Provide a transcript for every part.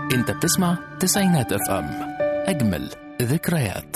انت بتسمع تسعينات اف ام اجمل ذكريات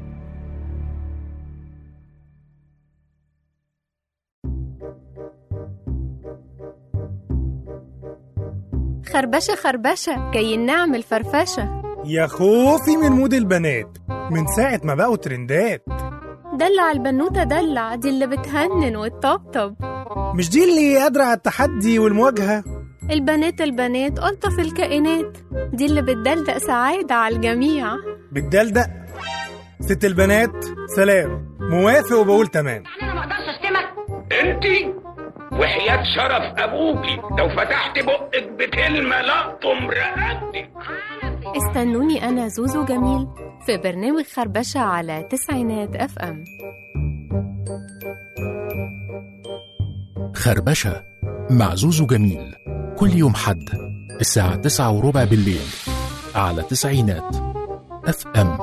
خربشة خربشة جايين نعمل فرفشة يا خوفي من مود البنات من ساعة ما بقوا ترندات دلع البنوتة دلع دي اللي بتهنن وتطبطب مش دي اللي قادرة على التحدي والمواجهة البنات البنات ألطف الكائنات دي اللي بتدلدق سعادة على الجميع بالدلدق ست البنات سلام موافق وبقول تمام انا ما اقدرش اشتمك انت وحياة شرف ابوكي لو فتحت بقك بكلمة لقطم رقبتك استنوني أنا زوزو جميل في برنامج خربشة على تسعينات أف أم خربشة مع زوزو جميل كل يوم حد الساعة تسعة وربع بالليل على تسعينات اف ام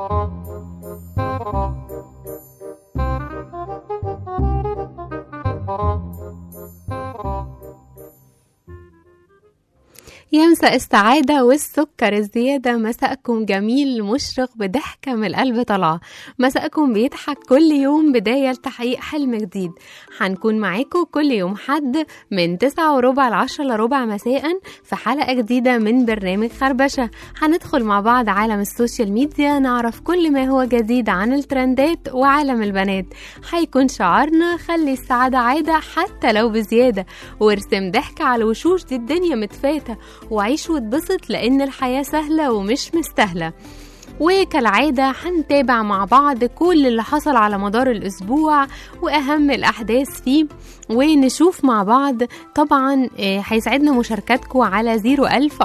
يمسى السعادة والسكر الزيادة مساءكم جميل مشرق بضحكة من القلب طالعة مساءكم بيضحك كل يوم بداية لتحقيق حلم جديد هنكون معاكم كل يوم حد من تسعة وربع لعشرة لربع مساء في حلقة جديدة من برنامج خربشة هندخل مع بعض عالم السوشيال ميديا نعرف كل ما هو جديد عن الترندات وعالم البنات هيكون شعارنا خلي السعادة عادة حتى لو بزيادة وارسم ضحك على الوشوش دي الدنيا متفاتة وعيش واتبسط لأن الحياة سهلة ومش مستاهلة وكالعادة هنتابع مع بعض كل اللي حصل على مدار الأسبوع وأهم الأحداث فيه ونشوف مع بعض طبعا آه، هيسعدنا مشاركاتكم على 01000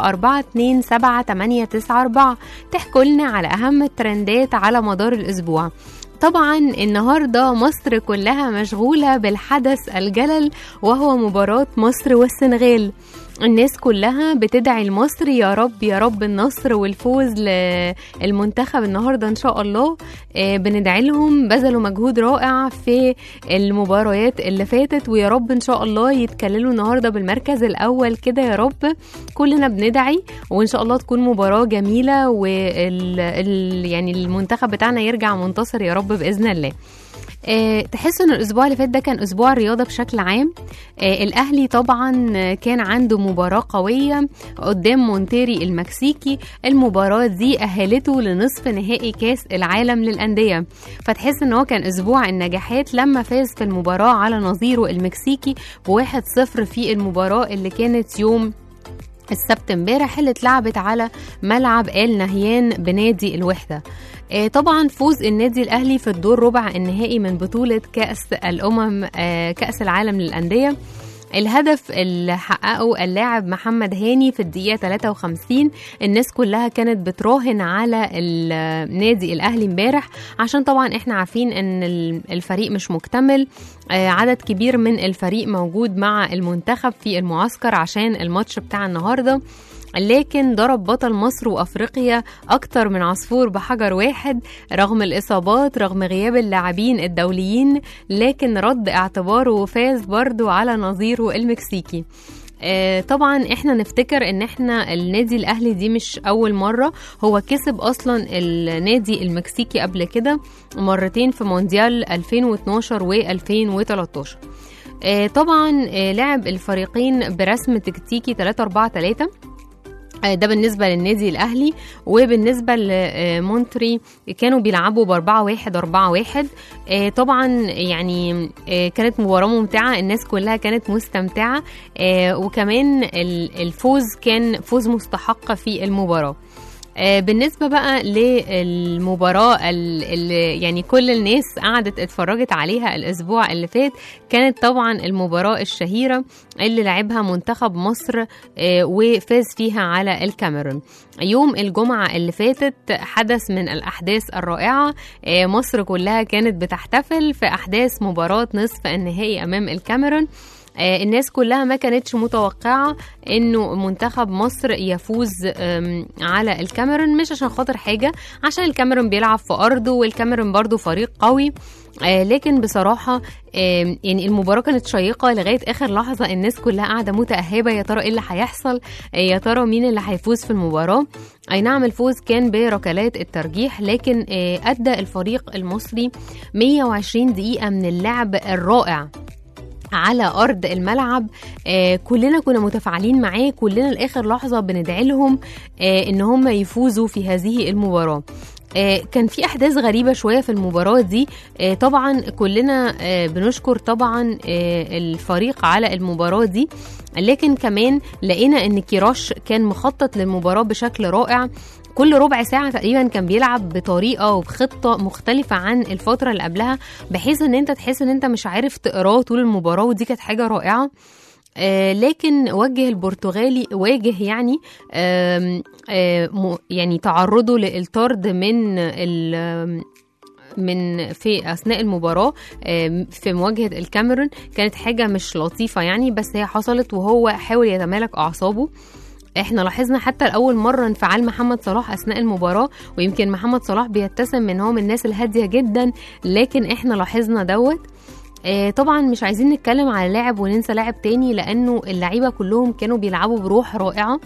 427 تحكوا لنا على أهم الترندات على مدار الأسبوع طبعا النهارده مصر كلها مشغوله بالحدث الجلل وهو مباراه مصر والسنغال الناس كلها بتدعي لمصر يا رب يا رب النصر والفوز للمنتخب النهارده ان شاء الله آه، بندعي لهم بذلوا مجهود رائع في المباريات اللي فاتت ويا رب ان شاء الله يتكللوا النهارده بالمركز الاول كده يا رب كلنا بندعي وان شاء الله تكون مباراه جميله وال ال يعني المنتخب بتاعنا يرجع منتصر يا رب باذن الله آه، تحس ان الاسبوع اللي فات ده كان اسبوع الرياضه بشكل عام آه، الاهلي طبعا آه، كان عنده مباراه قويه قدام مونتيري المكسيكي المباراه دي اهلته لنصف نهائي كاس العالم للانديه فتحس ان هو كان اسبوع النجاحات لما فاز في المباراه على نظيره المكسيكي بواحد صفر في المباراه اللي كانت يوم السبت امبارح اللي اتلعبت على ملعب آل نهيان بنادي الوحدة آه، طبعا فوز النادي الأهلي في الدور ربع النهائي من بطولة كأس الأمم آه، كأس العالم للأندية الهدف اللي حققه اللاعب محمد هاني في الدقيقة 53 الناس كلها كانت بتراهن على النادي الأهلي امبارح عشان طبعا احنا عارفين ان الفريق مش مكتمل آه، عدد كبير من الفريق موجود مع المنتخب في المعسكر عشان الماتش بتاع النهارده لكن ضرب بطل مصر وافريقيا اكتر من عصفور بحجر واحد رغم الاصابات رغم غياب اللاعبين الدوليين لكن رد اعتباره وفاز برضو على نظيره المكسيكي آه، طبعا احنا نفتكر ان احنا النادي الاهلي دي مش اول مره هو كسب اصلا النادي المكسيكي قبل كده مرتين في مونديال 2012 و2013 آه، طبعا آه، لعب الفريقين برسم تكتيكي 3 4 3 آه، ده بالنسبة للنادي الأهلي وبالنسبة لمونتري كانوا بيلعبوا بأربعة واحد أربعة واحد آه، طبعا يعني آه، كانت مباراة ممتعة الناس كلها كانت مستمتعة آه، وكمان ال- الفوز كان فوز مستحق في المباراة آه، بالنسبة بقى للمباراة ال- اللي يعني كل الناس قعدت اتفرجت عليها الأسبوع اللي فات كانت طبعا المباراة الشهيرة اللي لعبها منتخب مصر آه، وفاز فيها على الكاميرون يوم الجمعة اللي فاتت حدث من الأحداث الرائعة آه، مصر كلها كانت بتحتفل في أحداث مباراة نصف النهائي أمام الكاميرون آه، الناس كلها ما كانتش متوقعة انه منتخب مصر يفوز آم، على الكاميرون مش عشان خاطر حاجة عشان الكاميرون بيلعب في أرضه والكاميرون برضو فريق قوي آه، لكن بصراحة آم، يعني المباراة كانت شيقة لغاية آخر لحظة الناس كلها قاعدة متأهبة يا ترى إيه اللي هيحصل آه، يا ترى مين اللي هيفوز في المباراة أي نعم الفوز كان بركلات الترجيح لكن آه، أدى الفريق المصري 120 دقيقة من اللعب الرائع على ارض الملعب آه كلنا كنا متفاعلين معاه كلنا لاخر لحظه بندعي لهم آه ان هم يفوزوا في هذه المباراه آه، كان في احداث غريبه شويه في المباراه دي آه، طبعا كلنا آه، بنشكر طبعا آه، الفريق على المباراه دي لكن كمان لقينا ان كيراش كان مخطط للمباراه بشكل رائع كل ربع ساعة تقريبا كان بيلعب بطريقة وبخطة مختلفة عن الفترة اللي قبلها بحيث ان انت تحس ان انت مش عارف تقراه طول المباراة ودي كانت حاجة رائعة آه لكن وجه البرتغالي واجه يعني آم آه م- يعني تعرضه للطرد من ال- من في اثناء المباراه آم، في مواجهه الكاميرون كانت حاجه مش لطيفه يعني بس هي حصلت وهو حاول يتمالك اعصابه احنا لاحظنا حتى لاول مره انفعال محمد صلاح اثناء المباراه ويمكن محمد صلاح بيتسم ان هو من الناس الهاديه جدا لكن احنا لاحظنا دوت آه، طبعا مش عايزين نتكلم على لاعب وننسى لاعب تاني لانه اللعيبه كلهم كانوا بيلعبوا بروح رائعه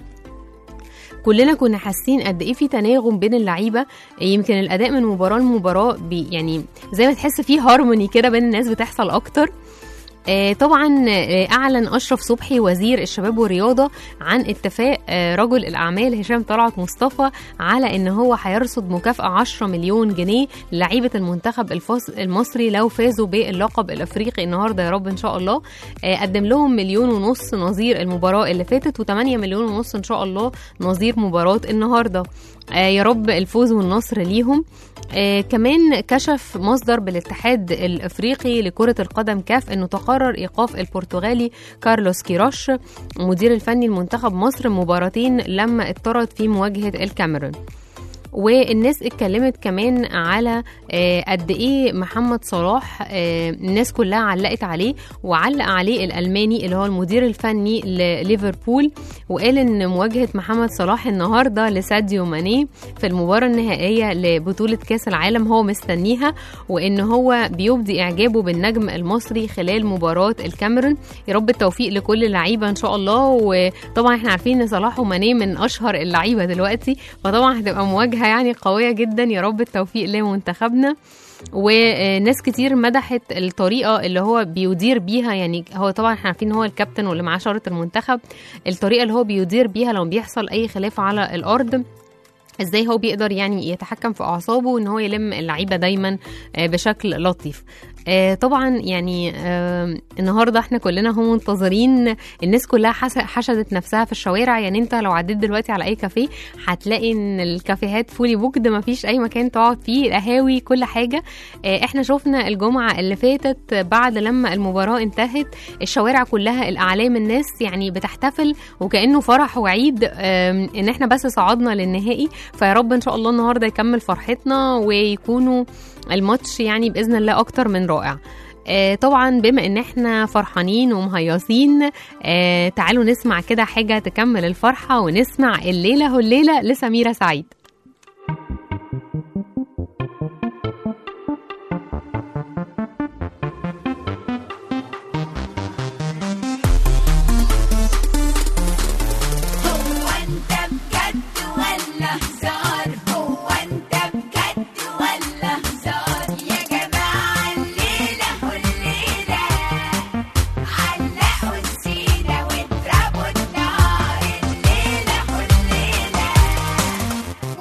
كلنا كنا حاسين قد ايه في تناغم بين اللعيبه يمكن الاداء من مباراه لمباراه بي يعني زي ما تحس فيه هارموني كده بين الناس بتحصل اكتر آه، طبعا آه، اعلن اشرف صبحي وزير الشباب والرياضه عن اتفاق آه، رجل الاعمال هشام طلعت مصطفى على ان هو هيرصد مكافاه 10 مليون جنيه للعيبه المنتخب الفص- المصري لو فازوا باللقب الافريقي النهارده يا رب ان شاء الله آه، قدم لهم مليون ونص نظير المباراه اللي فاتت و8 مليون ونص ان شاء الله نظير مباراه النهارده آه، يا رب الفوز والنصر ليهم آه كمان كشف مصدر بالاتحاد الافريقي لكره القدم كاف انه تقرر ايقاف البرتغالي كارلوس كيروش مدير الفني لمنتخب مصر مباراتين لما اضطرد في مواجهه الكاميرون والناس اتكلمت كمان على آه، قد ايه محمد صلاح آه، الناس كلها علقت عليه وعلق عليه الالماني اللي هو المدير الفني لليفربول وقال ان مواجهه محمد صلاح النهارده لساديو ماني في المباراه النهائيه لبطوله كاس العالم هو مستنيها وان هو بيبدي اعجابه بالنجم المصري خلال مباراه الكاميرون يا رب التوفيق لكل اللعيبه ان شاء الله وطبعا احنا عارفين ان صلاح وماني من اشهر اللعيبه دلوقتي فطبعا هتبقى مواجهه يعني قويه جدا يا رب التوفيق لمنتخبنا وناس كتير مدحت الطريقه اللي هو بيدير بيها يعني هو طبعا احنا عارفين ان هو الكابتن واللي معاه شاره المنتخب الطريقه اللي هو بيدير بيها لو بيحصل اي خلاف على الارض ازاي هو بيقدر يعني يتحكم في اعصابه وان هو يلم اللعيبه دايما آه، بشكل لطيف آه، طبعا يعني آه، النهارده احنا كلنا هم منتظرين الناس كلها حس- حشدت نفسها في الشوارع يعني انت لو عديت دلوقتي على اي كافيه هتلاقي ان الكافيهات فولي بوكد ما فيش اي مكان تقعد فيه القهاوي كل حاجه آه، احنا شفنا الجمعه اللي فاتت بعد لما المباراه انتهت الشوارع كلها الاعلام الناس يعني بتحتفل وكانه فرح وعيد آم، ان احنا بس صعدنا للنهائي فيا رب ان شاء الله النهارده يكمل فرحتنا ويكونوا الماتش يعني باذن الله اكتر من رائع آه، طبعا بما ان احنا فرحانين ومهيصين آه، تعالوا نسمع كده حاجه تكمل الفرحه ونسمع الليله هو الليله لسميره سعيد هو انت بجد ولا هزار هو انت بجد ولا هزار يا جماعة الليلة والليلة علقوا السيرة واضربوا النار الليلة والليلة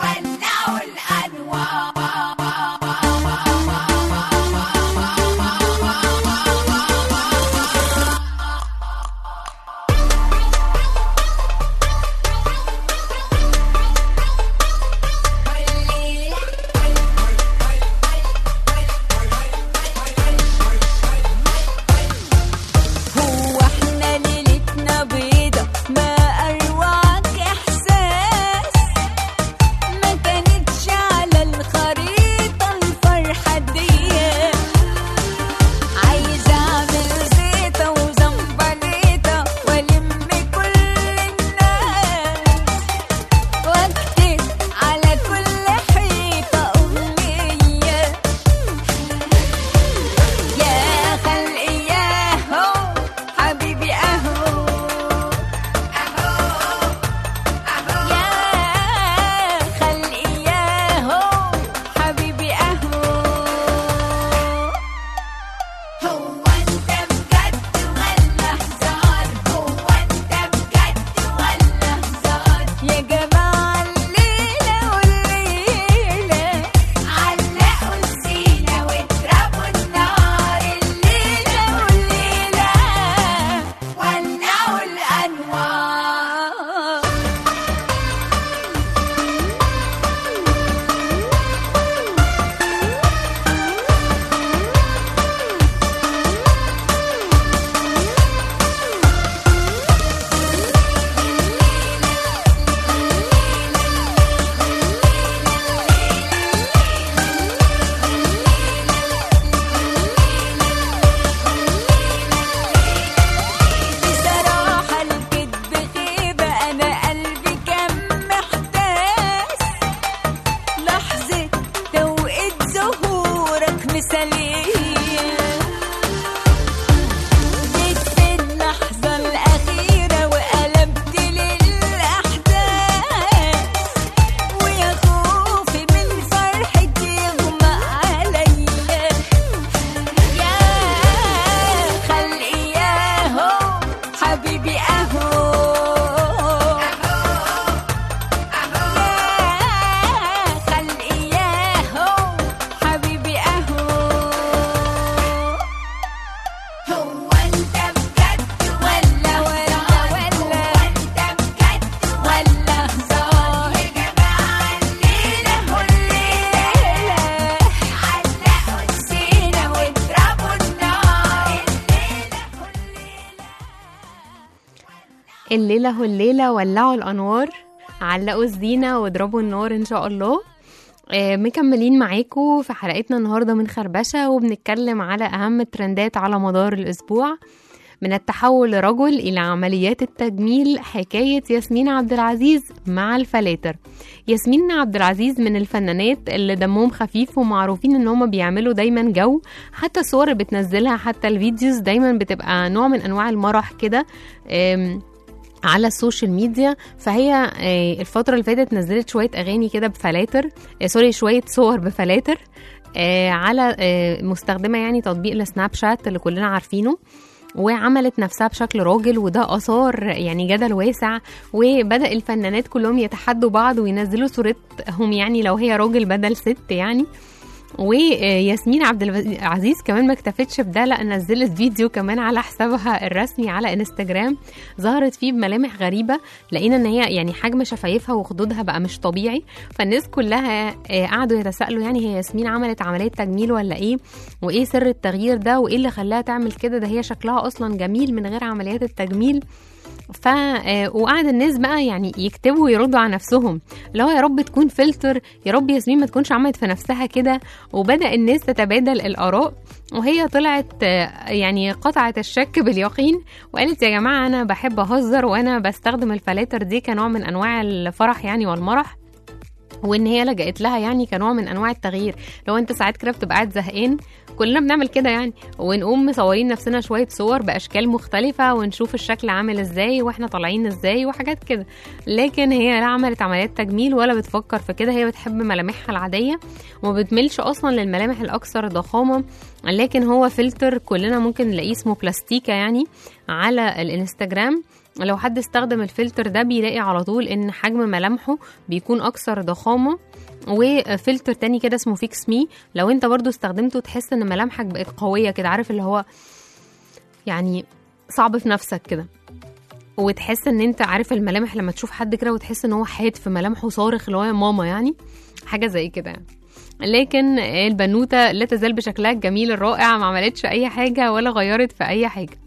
الليلة والليلة ولعوا الأنوار علقوا الزينة واضربوا النار إن شاء الله آه، مكملين معاكم في حلقتنا النهاردة من خربشة وبنتكلم على أهم الترندات على مدار الأسبوع من التحول لرجل إلى عمليات التجميل حكاية ياسمين عبد العزيز مع الفلاتر ياسمين عبد العزيز من الفنانات اللي دمهم خفيف ومعروفين ان هم بيعملوا دايما جو حتى الصور اللي بتنزلها حتى الفيديوز دايما بتبقى نوع من انواع المرح كده أم، على السوشيال ميديا فهي آه، الفترة اللي فاتت نزلت شوية أغاني كده بفلاتر آه، سوري شوية صور بفلاتر آه، على آه، مستخدمة يعني تطبيق السناب شات اللي كلنا عارفينه وعملت نفسها بشكل راجل وده أثار يعني جدل واسع وبدأ الفنانات كلهم يتحدوا بعض وينزلوا صورتهم يعني لو هي راجل بدل ست يعني وياسمين عبد العزيز كمان ما اكتفتش بده لا نزلت فيديو كمان على حسابها الرسمي على انستجرام ظهرت فيه بملامح غريبه لقينا ان هي يعني حجم شفايفها وخدودها بقى مش طبيعي فالناس كلها آه، قعدوا يتساءلوا يعني هي ياسمين عملت عمليه تجميل ولا ايه وايه سر التغيير ده وايه اللي خلاها تعمل كده ده هي شكلها اصلا جميل من غير عمليات التجميل ف آه، وقعد الناس بقى يعني يكتبوا ويردوا على نفسهم اللي هو يا رب تكون فلتر يا رب ياسمين ما تكونش عملت في نفسها كده وبدا الناس تتبادل الاراء وهي طلعت آه، يعني قطعت الشك باليقين وقالت يا جماعه انا بحب اهزر وانا بستخدم الفلاتر دي كنوع من انواع الفرح يعني والمرح وان هي لجأت لها يعني كنوع من انواع التغيير لو انت ساعات كده بتبقى قاعد زهقان كلنا بنعمل كده يعني ونقوم مصورين نفسنا شويه صور باشكال مختلفه ونشوف الشكل عامل ازاي واحنا طالعين ازاي وحاجات كده لكن هي لا عملت عمليات تجميل ولا بتفكر في كده هي بتحب ملامحها العاديه وما بتملش اصلا للملامح الاكثر ضخامه لكن هو فلتر كلنا ممكن نلاقيه اسمه بلاستيكا يعني على الانستجرام لو حد استخدم الفلتر ده بيلاقي على طول ان حجم ملامحه بيكون اكثر ضخامه وفلتر تاني كده اسمه فيكس مي لو انت برضو استخدمته تحس ان ملامحك بقت قويه كده عارف اللي هو يعني صعب في نفسك كده وتحس ان انت عارف الملامح لما تشوف حد كده وتحس ان هو حاد في ملامحه صارخ اللي هو يا ماما يعني حاجه زي كده يعني لكن البنوته لا تزال بشكلها الجميل الرائع ما عملتش اي حاجه ولا غيرت في اي حاجه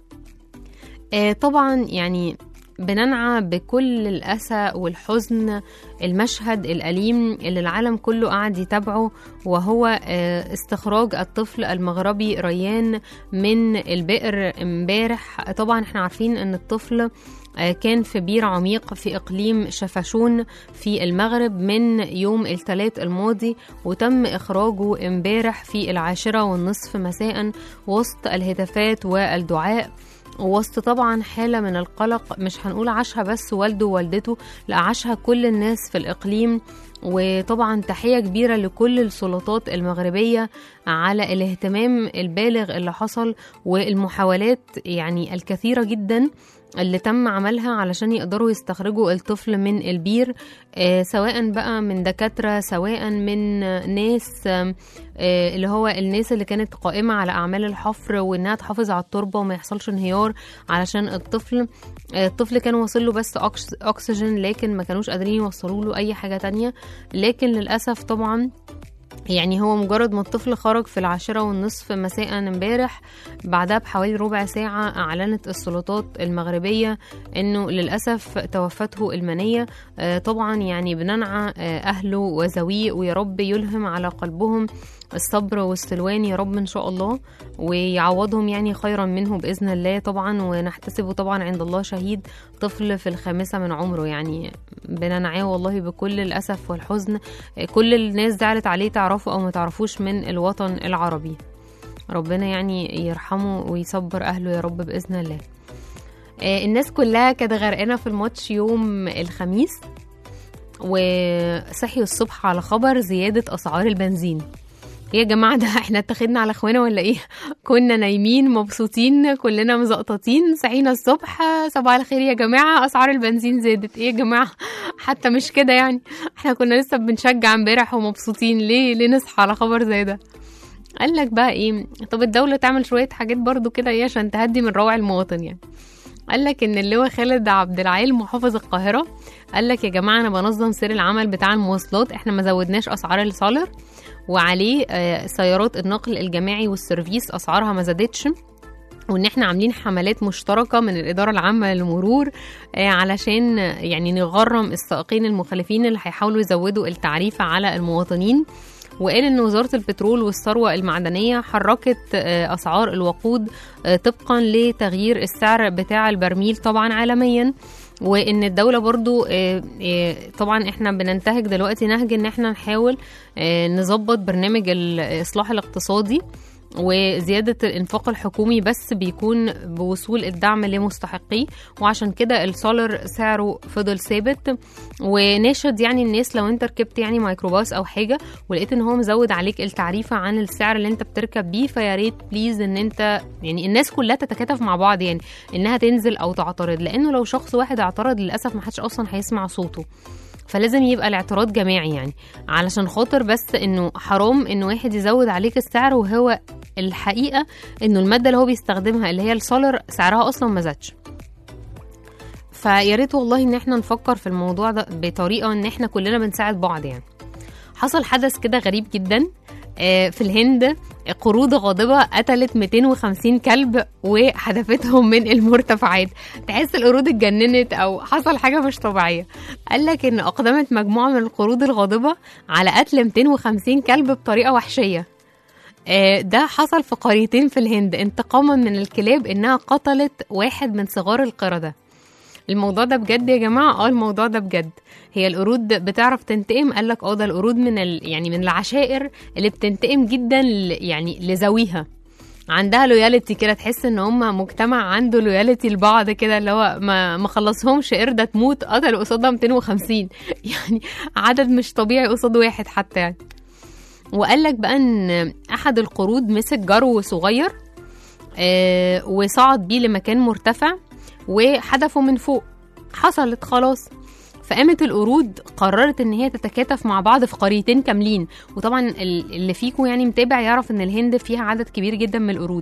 آه، طبعا يعني بننعى بكل الأسى والحزن المشهد الأليم اللي العالم كله قاعد يتابعه وهو آه، استخراج الطفل المغربي ريان من البئر امبارح طبعا احنا عارفين ان الطفل آه، كان في بير عميق في إقليم شفشون في المغرب من يوم الثلاث الماضي وتم إخراجه امبارح في العاشرة والنصف مساء وسط الهتافات والدعاء وسط طبعا حالة من القلق مش هنقول عاشها بس والده ووالدته لا عاشها كل الناس في الإقليم وطبعا تحية كبيرة لكل السلطات المغربية على الاهتمام البالغ اللي حصل والمحاولات يعني الكثيرة جدا اللي تم عملها علشان يقدروا يستخرجوا الطفل من البير آه سواء بقى من دكاترة سواء من آه، ناس آم، آه اللي هو الناس اللي كانت قائمة على أعمال الحفر وإنها تحافظ على التربة وما يحصلش انهيار علشان الطفل آه الطفل كان واصل له بس أكس- أكسجين لكن ما كانوش قادرين يوصلوا له أي حاجة تانية لكن للأسف طبعا يعني هو مجرد ما الطفل خرج في العاشرة والنصف مساء امبارح بعدها بحوالي ربع ساعة أعلنت السلطات المغربية أنه للأسف توفته المنية آه، طبعا يعني بننعى آه، أهله وزويه ويا رب يلهم على قلبهم الصبر والسلوان يا رب إن شاء الله ويعوضهم يعني خيرا منه بإذن الله طبعا ونحتسبه طبعا عند الله شهيد طفل في الخامسة من عمره يعني بننعيه والله بكل الأسف والحزن كل الناس زعلت عليه تعرفوا أو ما تعرفوش من الوطن العربي ربنا يعني يرحمه ويصبر أهله يا رب بإذن الله آه، الناس كلها كانت غرقانة في الماتش يوم الخميس وصحيوا الصبح على خبر زيادة أسعار البنزين يا جماعة ده احنا اتخذنا على اخوانا ولا ايه كنا نايمين مبسوطين كلنا مزقططين صحينا الصبح صباح الخير يا جماعة اسعار البنزين زادت ايه يا جماعة حتى مش كده يعني احنا كنا لسه بنشجع امبارح ومبسوطين ليه ليه نصحى على خبر زي ده قال لك بقى ايه طب الدولة تعمل شوية حاجات برضو كده ايه عشان تهدي من روع المواطن يعني قال لك ان اللواء خالد عبد العال محافظ القاهرة قال لك يا جماعة انا بنظم سير العمل بتاع المواصلات احنا ما زودناش اسعار السولر وعليه آه، سيارات النقل الجماعي والسيرفيس اسعارها ما زادتش وان احنا عاملين حملات مشتركه من الاداره العامه للمرور آه، علشان آه، يعني نغرم السائقين المخالفين اللي هيحاولوا يزودوا التعريفه على المواطنين وقال ان وزاره البترول والثروه المعدنيه حركت آه، اسعار الوقود آه، طبقا لتغيير السعر بتاع البرميل طبعا عالميا وان الدوله برضو آه، آه، طبعا احنا بننتهج دلوقتي نهج ان احنا نحاول آه، نظبط برنامج الاصلاح الاقتصادي وزيادة الإنفاق الحكومي بس بيكون بوصول الدعم لمستحقيه وعشان كده السولر سعره فضل ثابت وناشد يعني الناس لو انت ركبت يعني ميكروباص او حاجة ولقيت ان هو مزود عليك التعريفة عن السعر اللي انت بتركب بيه فيا ريت بليز ان انت يعني الناس كلها تتكاتف مع بعض يعني انها تنزل او تعترض لانه لو شخص واحد اعترض للاسف محدش اصلا هيسمع صوته فلازم يبقى الاعتراض جماعي يعني علشان خاطر بس انه حرام انه واحد يزود عليك السعر وهو الحقيقه انه الماده اللي هو بيستخدمها اللي هي السولر سعرها اصلا ما زادش فيا ريت والله ان احنا نفكر في الموضوع ده بطريقه ان احنا كلنا بنساعد بعض يعني حصل حدث كده غريب جدا آه، في الهند قرود غاضبة قتلت 250 كلب وحدفتهم من المرتفعات تحس القرود اتجننت أو حصل حاجة مش طبيعية قال لك إن أقدمت مجموعة من القرود الغاضبة على قتل 250 كلب بطريقة وحشية آه، ده حصل في قريتين في الهند انتقاما من الكلاب إنها قتلت واحد من صغار القردة الموضوع ده بجد يا جماعه اه الموضوع ده بجد هي القرود بتعرف تنتقم قال لك اه ده القرود من ال... يعني من العشائر اللي بتنتقم جدا ل... يعني لذويها عندها لويالتي كده تحس ان هم مجتمع عنده لويالتي لبعض كده اللي هو ما ما خلصهمش قرده تموت قتلوا قصادها 250 يعني عدد مش طبيعي قصاد واحد حتى يعني وقال لك بقى ان احد القرود مسك جرو صغير آه وصعد بيه لمكان مرتفع وحدفه من فوق حصلت خلاص فقامت القرود قررت ان هي تتكاتف مع بعض في قريتين كاملين وطبعا ال- اللي فيكم يعني متابع يعرف ان الهند فيها عدد كبير جدا من القرود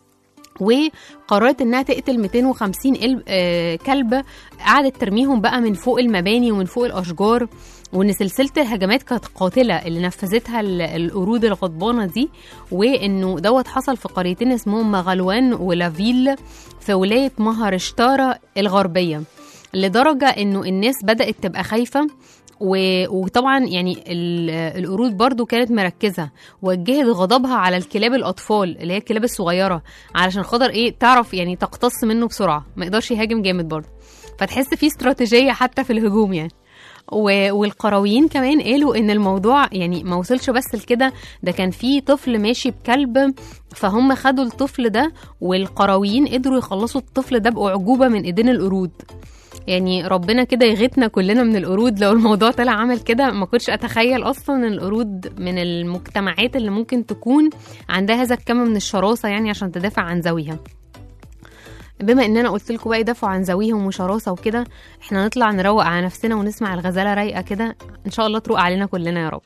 وقررت انها تقتل 250 قلب آه كلب قعدت ترميهم بقى من فوق المباني ومن فوق الاشجار وان سلسله الهجمات كانت قاتله اللي نفذتها ال- القرود الغضبانه دي وانه دوت حصل في قريتين اسمهم مغلوان ولافيل في ولايه مهارشتارا الغربيه لدرجه انه الناس بدات تبقى خايفه و- وطبعا يعني ال- القرود برضو كانت مركزه وجهت غضبها على الكلاب الاطفال اللي هي الكلاب الصغيره علشان خاطر ايه تعرف يعني تقتص منه بسرعه ما يقدرش يهاجم جامد برضو فتحس في استراتيجيه حتى في الهجوم يعني و- والقرويين كمان قالوا ان الموضوع يعني ما وصلش بس لكده ده كان في طفل ماشي بكلب فهم خدوا الطفل ده والقرويين قدروا يخلصوا الطفل ده باعجوبه من ايدين القرود يعني ربنا كده يغيثنا كلنا من القرود لو الموضوع طلع عمل كده ما كنتش اتخيل اصلا ان القرود من المجتمعات اللي ممكن تكون عندها هذا الكم من الشراسه يعني عشان تدافع عن ذويها بما اننا قلت لكم بقى يدافعوا عن ذويهم وشراسه وكده احنا نطلع نروق على نفسنا ونسمع الغزاله رايقه كده ان شاء الله تروق علينا كلنا يا رب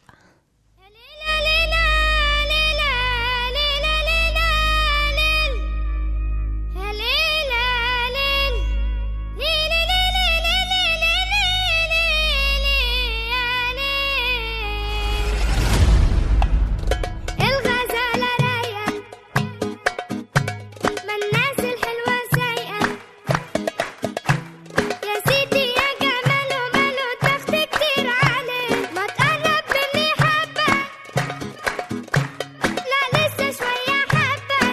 الغزالة رايقة ما الناس الحلوة سايقة يا سيدي يا جمال وماله تخت كتير عليه ما تقرب مني حبة لا لسه شوية حبة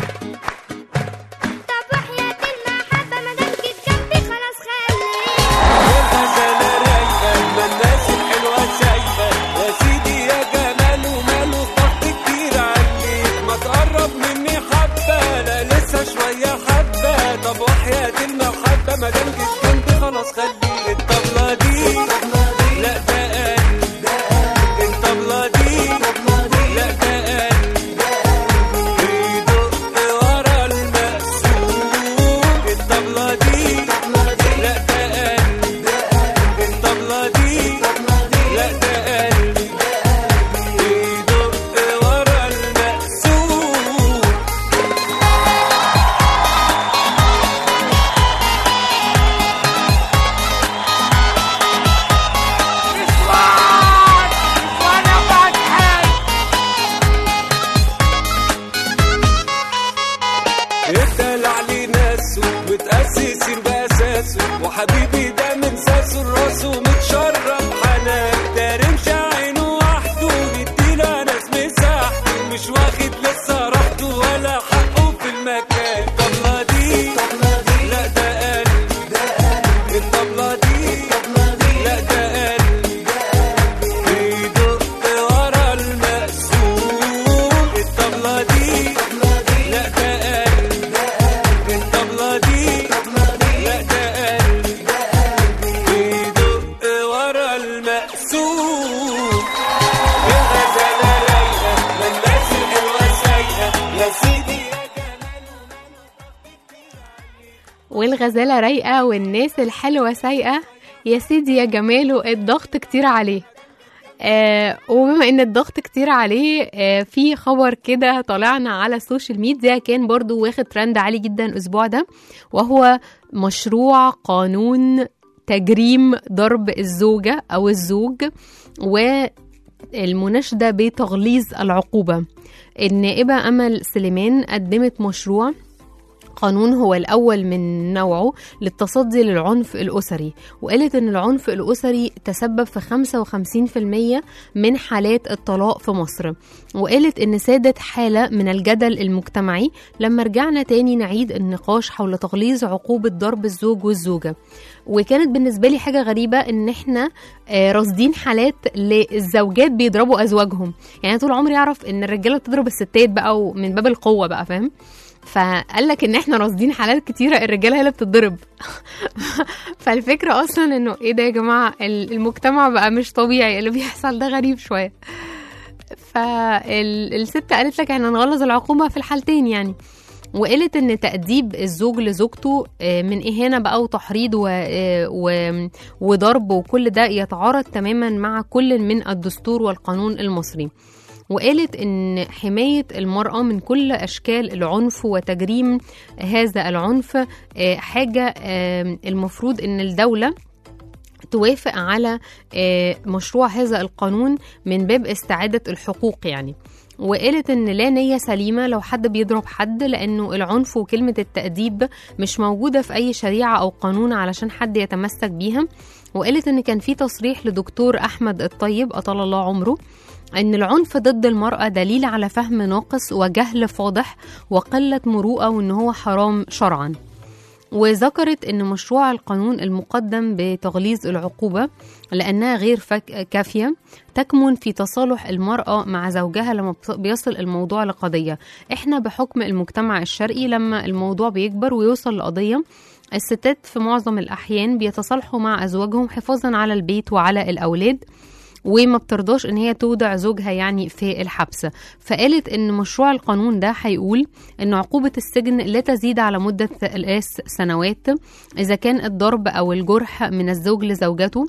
طب وحياة المحبة ما دام جيت جنبي خلاص خليك الغزالة رايقة ما الناس الحلوة سايقة يا سيدي يا جمال وماله ضغط كتير عليك ما تقرب مني حبة لا لسه شوية حبة طب وحياة المحبة ما دام جيت جنبي خلاص خليك الطبلة دي لا ده قلب الطبلة دي لا ده قلب بيدق ورا المقسوم الطبلة دي لا ده قلب الطبلة دي لا ده قلبي بيدق ورا المقسوم وحبيبي ده من ساس الراس ومتشرب حنان ده رمش عينه وحده نديله ناس مساحته مش واخد لسه راحته ولا حقه في المكان الطبلة دي لا ده قلبي الطبلة دي لا ده قلبي بيدق ورا المقسوم الطبلة دي لا ده قلبي الطبلة دي لا ده قلبي بيدق ورا المقسوم يا غزالة رايقة ما الناس الحلوة سايقة يا سيدي يا والغزالة رايقة والناس الحلوة سايقة يا سيدي يا جماله الضغط كتير عليه آه وبما ان الضغط كتير عليه آه في خبر كده طلعنا على السوشيال ميديا كان برضو واخد ترند عالي جدا الاسبوع ده وهو مشروع قانون تجريم ضرب الزوجة او الزوج والمناشدة بتغليظ العقوبة النائبة أمل سليمان قدمت مشروع قانون هو الأول من نوعه للتصدي للعنف الأسري وقالت إن العنف الأسري تسبب في 55% من حالات الطلاق في مصر وقالت إن سادت حالة من الجدل المجتمعي لما رجعنا تاني نعيد النقاش حول تغليظ عقوبة ضرب الزوج والزوجة وكانت بالنسبة لي حاجة غريبة إن إحنا آه، راصدين حالات للزوجات بيضربوا أزواجهم يعني أنا طول عمري أعرف إن الرجالة بتضرب الستات بقى ومن باب القوة بقى فاهم فقال لك ان احنا راصدين حالات كتيره الرجاله هي اللي بتتضرب فالفكره اصلا انه ايه ده يا جماعه ال- المجتمع بقى مش طبيعي اللي بيحصل ده غريب شويه فالست قالت لك احنا نغلظ العقوبه في الحالتين يعني وقالت ان تأديب الزوج لزوجته آه، من اهانه بقى وتحريض و... آه، و... وضرب وكل ده يتعارض تماما مع كل من الدستور والقانون المصري وقالت ان حمايه المراه من كل اشكال العنف وتجريم هذا العنف آه، حاجه آه، المفروض ان الدوله توافق على آه، مشروع هذا القانون من باب استعاده الحقوق يعني وقالت ان لا نيه سليمه لو حد بيضرب حد لانه العنف وكلمه التاديب مش موجوده في اي شريعه او قانون علشان حد يتمسك بيها وقالت ان كان في تصريح لدكتور احمد الطيب اطال الله عمره ان العنف ضد المراه دليل على فهم ناقص وجهل فاضح وقله مروءه وان هو حرام شرعا وذكرت ان مشروع القانون المقدم بتغليظ العقوبه لانها غير فك- كافيه تكمن في تصالح المراه مع زوجها لما بت- بيصل الموضوع لقضيه احنا بحكم المجتمع الشرقي لما الموضوع بيكبر ويوصل لقضيه الستات في معظم الاحيان بيتصالحوا مع ازواجهم حفاظا على البيت وعلى الاولاد وما بترضاش ان هي تودع زوجها يعني في الحبس فقالت ان مشروع القانون ده هيقول ان عقوبة السجن لا تزيد على مدة ثلاث سنوات اذا كان الضرب او الجرح من الزوج لزوجته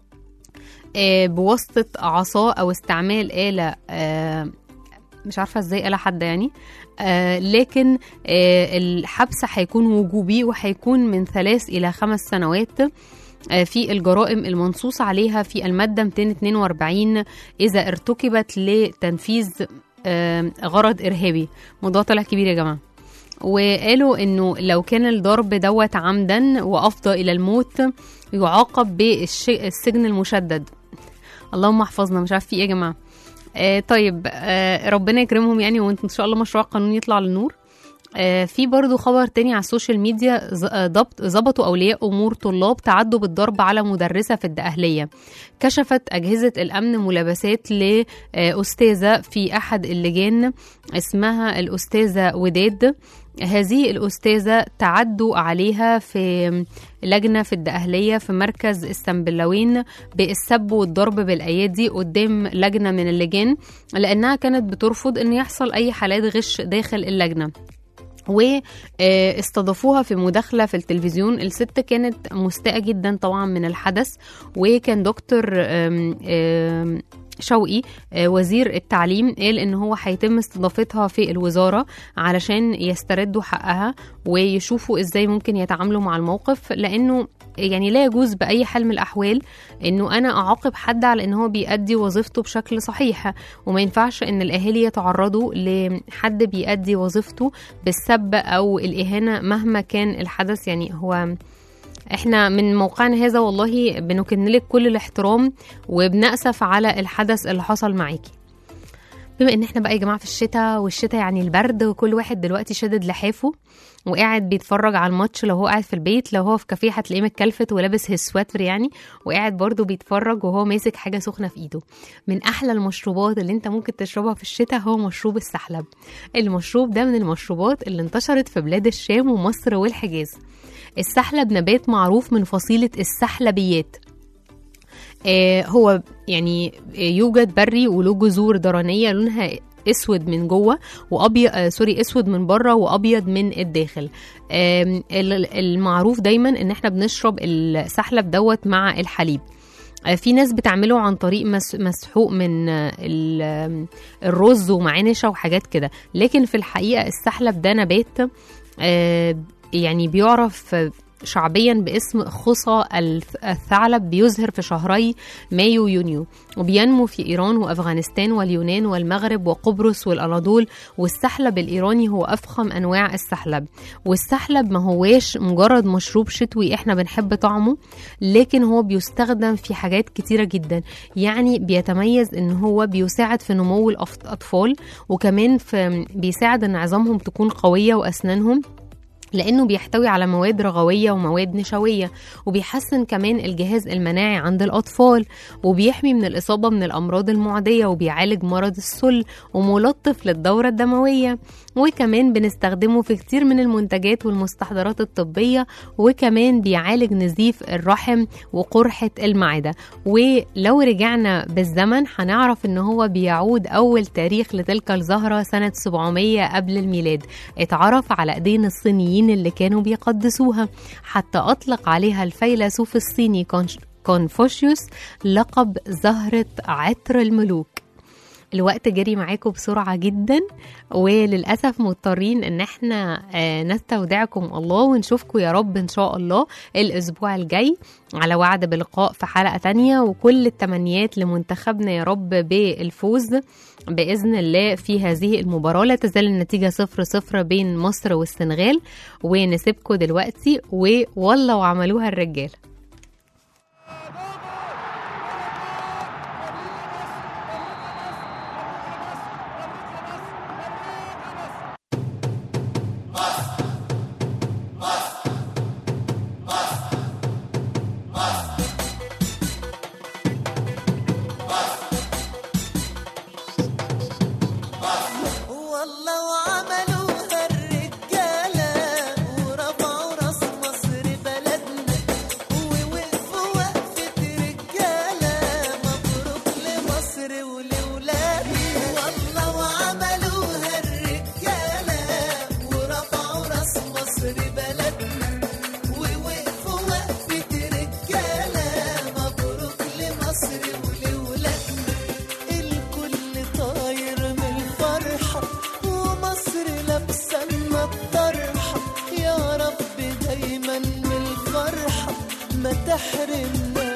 آه، بواسطة عصا او استعمال آلة آه، مش عارفة ازاي آلة حادة يعني آه لكن آه الحبس هيكون وجوبي وهيكون من ثلاث إلى خمس سنوات آه، في الجرائم المنصوص عليها في المادة 242 إذا ارتكبت لتنفيذ آه، غرض إرهابي موضوع طلع كبير يا جماعة وقالوا انه لو كان الضرب دوت عمدا وافضى الى الموت يعاقب بالسجن المشدد اللهم احفظنا مش عارف في ايه يا جماعه آه طيب آه ربنا يكرمهم يعني وانت ان شاء الله مشروع قانون يطلع للنور آه، في برضو خبر تاني على السوشيال ميديا ز- آه، ضبط ظبطوا أولياء أمور طلاب تعدوا بالضرب على مدرسة في الدقهلية كشفت أجهزة الأمن ملابسات لأستاذة في أحد اللجان اسمها الأستاذة وداد هذه الأستاذة تعدوا عليها في لجنة في الدقهلية في مركز السنبلاوين بالسب والضرب بالأيادي قدام لجنة من اللجان لأنها كانت بترفض أن يحصل أي حالات غش داخل اللجنة واستضافوها في مداخلة في التلفزيون الست كانت مستاءة جدا طبعا من الحدث وكان دكتور آم، آم، شوقي آه، وزير التعليم قال ان هو هيتم استضافتها في الوزاره علشان يستردوا حقها ويشوفوا ازاي ممكن يتعاملوا مع الموقف لانه يعني لا يجوز باي حال من الاحوال انه انا اعاقب حد على ان هو بيأدي وظيفته بشكل صحيح وما ينفعش ان الاهالي يتعرضوا لحد بيأدي وظيفته بالسب او الاهانه مهما كان الحدث يعني هو احنا من موقعنا هذا والله بنكن لك كل الاحترام وبنأسف على الحدث اللي حصل معاكي بما ان احنا بقى يا جماعه في الشتاء والشتاء يعني البرد وكل واحد دلوقتي شادد لحافه وقاعد بيتفرج على الماتش لو هو قاعد في البيت لو هو في كافيه هتلاقيه متكلفت ولابس هيز سواتر يعني وقاعد برضه بيتفرج وهو ماسك حاجه سخنه في ايده من احلى المشروبات اللي انت ممكن تشربها في الشتاء هو مشروب السحلب المشروب ده من المشروبات اللي انتشرت في بلاد الشام ومصر والحجاز السحلب نبات معروف من فصيله السحلبيات آه، هو يعني آه، يوجد بري وله جذور درانيه لونها اسود من جوه وابيض آه سوري اسود من بره وابيض من الداخل آم، ال- المعروف دايما ان احنا بنشرب السحلب دوت مع الحليب آه، في ناس بتعمله عن طريق مس- مسحوق من آه، ال- آم، الرز ومعاه نشا وحاجات كده لكن في الحقيقه السحلب ده نبات آه، يعني بيعرف شعبيا باسم خصى الف- الثعلب بيزهر في شهري مايو ويونيو وبينمو في إيران وأفغانستان واليونان والمغرب وقبرص والأناضول والسحلب الإيراني هو أفخم أنواع السحلب والسحلب ما هواش مجرد مشروب شتوي إحنا بنحب طعمه لكن هو بيستخدم في حاجات كتيرة جدا يعني بيتميز إن هو بيساعد في نمو الأطفال وكمان في بيساعد إن عظامهم تكون قوية وأسنانهم لانه بيحتوي على مواد رغويه ومواد نشويه وبيحسن كمان الجهاز المناعي عند الاطفال وبيحمي من الاصابه من الامراض المعديه وبيعالج مرض السل وملطف للدوره الدمويه وكمان بنستخدمه في كتير من المنتجات والمستحضرات الطبيه وكمان بيعالج نزيف الرحم وقرحه المعده ولو رجعنا بالزمن هنعرف ان هو بيعود اول تاريخ لتلك الزهره سنه 700 قبل الميلاد اتعرف على ايدين الصينيين اللي كانوا بيقدسوها حتى اطلق عليها الفيلسوف الصيني كونش- كونفوشيوس لقب زهره عطر الملوك الوقت جري معاكم بسرعة جدا وللأسف مضطرين ان احنا آه، نستودعكم الله ونشوفكم يا رب ان شاء الله الاسبوع الجاي على وعد بلقاء في حلقة تانية وكل التمنيات لمنتخبنا يا رب بالفوز بإذن الله في هذه المباراة لا تزال النتيجة صفر صفر بين مصر والسنغال ونسيبكم دلوقتي والله وعملوها الرجال والله وعملوها الرجالة ورفعوا راس مصر بلدنا ووقفوا وقفة رجالة مبروك لمصر ولولادنا والله وعملوها الرجالة ورفعوا راس مصر بلدنا ووقفوا وقفة رجالة مبروك لمصر ولولادنا الكل طاير من الفرحة ومصر لابسة لنا الطرحة يا رب دايما من الفرحة ما تحرمنا